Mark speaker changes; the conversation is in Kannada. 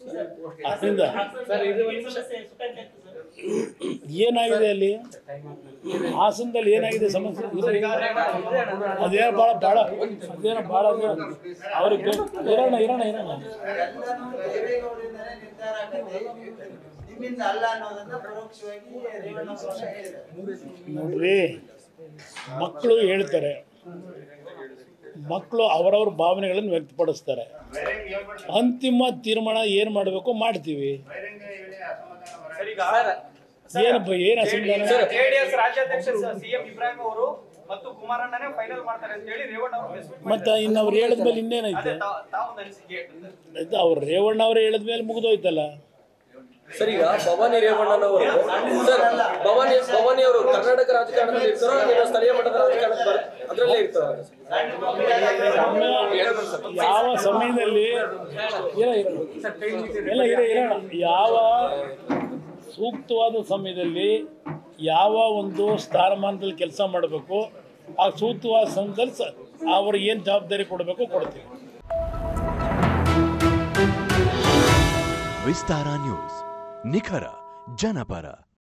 Speaker 1: ಅದರಿಂದ
Speaker 2: ಸರ್ ಇದು
Speaker 1: ಏನಾಗಿದೆ ಅಲ್ಲಿ ಹಾಸನದಲ್ಲಿ ಏನಾಗಿದೆ ಸಮಸ್ಯೆ ಅದೇನೋ ಭಾಳ ಭಾಳ ಅದೇನೋ ಭಾಳ ಅವ್ರಿಗೆ ಇರೋಣ ಇರೋಣ ಇರೋಣ
Speaker 3: ಎಲ್ಲನೂ ದೇವೇಗೌಡರಿಂದನೇ ನಿರ್ಧಾರ ಆಗತ್ತೆ ನಿಮ್ಮಿಂದ ಅಲ್ಲ ಅನ್ನೋದನ್ನ ಪರೋಕ್ಷವಾಗಿ ರೇವಣ್ಣವರು ಹೇಳಿದ್ದಾರೆ
Speaker 1: ನೋಡ್ರಿ ಮಕ್ಕಳು ಹೇಳ್ತಾರೆ ಮಕ್ಕಳು ಅವರವ್ರ ಭಾವನೆಗಳನ್ನು ವ್ಯಕ್ತಪಡಿಸ್ತಾರೆ ಅಂತಿಮ ತೀರ್ಮಾನ ಏನು ಮಾಡಬೇಕು ಮಾಡ್ತೀವಿ ಏನು ಬ- ಏನು ಅಸಮಾಧಾನ
Speaker 4: ಜೆಡಿಎಸ್ ರಾಜ್ಯಾಧ್ಯಕ್ಷ ಸಿಎಂ ಇಬ್ರಾಹಿಂ ಅವರು ಮತ್ತು ಕುಮಾರಣ್ಣನೇ ಫೈನಲ್ ಮಾಡ್ತಾರೆ ಅಂತ ಹೇಳಿ ರೇವಣ್ಣ ಅವರು press meet
Speaker 1: ಮತ್ತು ಇನ್ನು ಅವ್ರು ಹೇಳಿದ್ಮೇಲೆ
Speaker 4: ಅದೇ
Speaker 1: ಇನ್ನೇನೈತೆ
Speaker 4: ತಾ- ತಾವೊಂದು ಅನಿಸಿಕೆ
Speaker 1: ಆಯ್ತಾ ಅವ್ರು ರೇವಣ್ಣ ಅವ್ರು ಹೇಳಿದ್ಮೇಲೆ ಮುಗಿದೋಯ್ತಲ್ಲ
Speaker 2: ಸರ್ ಈಗ ಭವಾನಿ ರೇವಣ್ಣನವರು ಸರ್ ಭವಾನಿ ಭವಾನಿ ಅವರು ಕರ್ನಾಟಕ ರಾಜಕಾರಣದಲ್ಲಿ ಇರ್ತಾರೋ ಇಲ್ಲ ಸ್ಥಳೀಯ ಮಟ್ಟದ ರಾಜಕಾರಣಕ್ಕೆ ಬರ್ ಅದರಲ್ಲೇ ಇರ್ತಾರೋ
Speaker 1: ಯಾವ ಸಮಯದಲ್ಲಿ ಇರ ಇರ ಎಲ್ಲ ಇರ ಇರೋಣ ಯಾವ ಸೂಕ್ತವಾದ ಸಮಯದಲ್ಲಿ ಯಾವ ಒಂದು ಸ್ಥಾನಮಾನದಲ್ಲಿ ಕೆಲಸ ಮಾಡಬೇಕು ಆ ಸೂಕ್ತವಾದ ಸಮಯದಲ್ಲಿ ಸ ಅವ್ರಿಗೆ ಏನು ಜವಾಬ್ದಾರಿ ಕೊಡಬೇಕು ಕೊಡ್ತೀವಿ
Speaker 5: ವಿಸ್ತಾರ ನ್ಯೂಸ್ ನಿಖರ ಜನಪರ